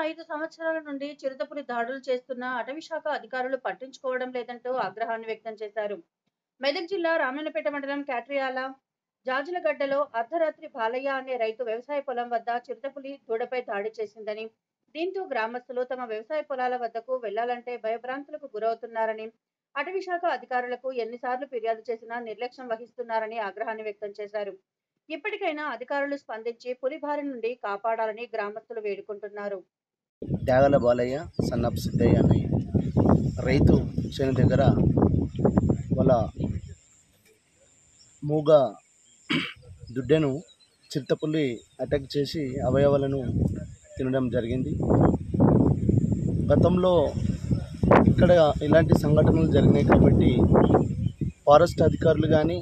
ఐదు సంవత్సరాల నుండి చిరుతపులి దాడులు చేస్తున్న అటవీ శాఖ అధికారులు పట్టించుకోవడం లేదంటూ ఆగ్రహాన్ని వ్యక్తం చేశారు మెదక్ జిల్లా రామన్నపేట మండలం కాట్రియాల జాజులగడ్డలో అర్ధరాత్రి బాలయ్య అనే రైతు వ్యవసాయ పొలం వద్ద చిరుతపులి దూడపై దాడి చేసిందని దీంతో గ్రామస్తులు తమ వ్యవసాయ పొలాల వద్దకు వెళ్లాలంటే భయభ్రాంతులకు గురవుతున్నారని అటవీ శాఖ అధికారులకు ఎన్నిసార్లు ఫిర్యాదు చేసినా నిర్లక్ష్యం వహిస్తున్నారని ఆగ్రహాన్ని వ్యక్తం చేశారు ఇప్పటికైనా అధికారులు స్పందించి పులి బారి నుండి కాపాడాలని గ్రామస్తులు వేడుకుంటున్నారు త్యాగల బాలయ్య సన్నప్ సిద్ధయ్య అనే రైతు చేను దగ్గర వాళ్ళ మూగ దుడ్డెను చిరుతపుల్లి అటాక్ చేసి అవయవాలను తినడం జరిగింది గతంలో ఇక్కడ ఇలాంటి సంఘటనలు జరిగినాయి కాబట్టి ఫారెస్ట్ అధికారులు కానీ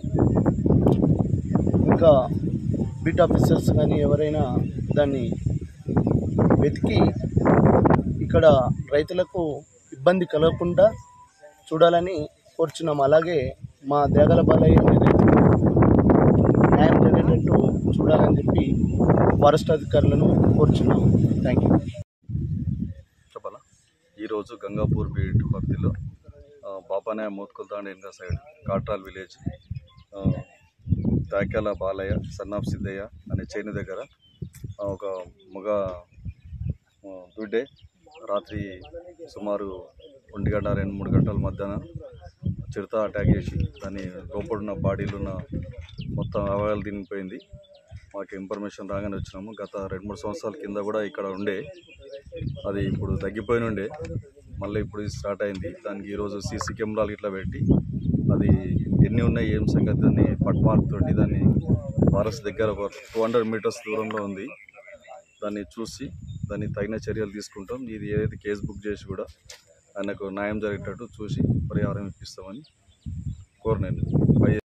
ఇంకా బీట్ ఆఫీసర్స్ కానీ ఎవరైనా దాన్ని వెతికి ఇక్కడ రైతులకు ఇబ్బంది కలగకుండా చూడాలని కోరుచున్నాం అలాగే మా దేగల బాలయ్య అనే రైతుకు న్యాయం జరిగేటట్టు చూడాలని చెప్పి ఫారెస్ట్ అధికారులను కోరుచున్నాం థ్యాంక్ యూ చెప్పాలా ఈరోజు గంగాపూర్ బీట్ పరిధిలో ఆ, బాపానే మోత్కుల్తాండ్ ఇంకా సైడ్ కాట్రాల్ విలేజ్ ఆ, తాక్యాల బాలయ్య సన్నాఫ్ సిద్ధయ్య అనే చేను దగ్గర ఆ, ఒక మగ ఆ, దుడ్డే రాత్రి సుమారు ఒంటి గంట రెండు మూడు గంటల మధ్యాహ్నం చిరుత అటాక్ చేసి దాని లోపడున్న బాడీలో ఉన్న మొత్తం అవయవాలు తినిపోయింది మాకు ఇన్ఫర్మేషన్ రాగానే వచ్చినాము గత రెండు మూడు సంవత్సరాల కింద కూడా ఇక్కడ ఉండే అది ఇప్పుడు తగ్గిపోయిన ఉండే మళ్ళీ ఇప్పుడు ఇది స్టార్ట్ అయింది దానికి ఈరోజు సీసీ కెమెరాలు ఇట్లా పెట్టి అది ఎన్ని ఉన్నాయి ఏం సంగతి అని పట్ మార్క్ తోటి దాన్ని ఫారెస్ట్ దగ్గర ఒక టూ హండ్రెడ్ మీటర్స్ దూరంలో ఉంది దాన్ని చూసి దాన్ని తగిన చర్యలు తీసుకుంటాం ఇది ఏదైతే కేసు బుక్ చేసి కూడా ఆయనకు న్యాయం జరిగేటట్టు చూసి పరిహారం ఇప్పిస్తామని కోరినాను పై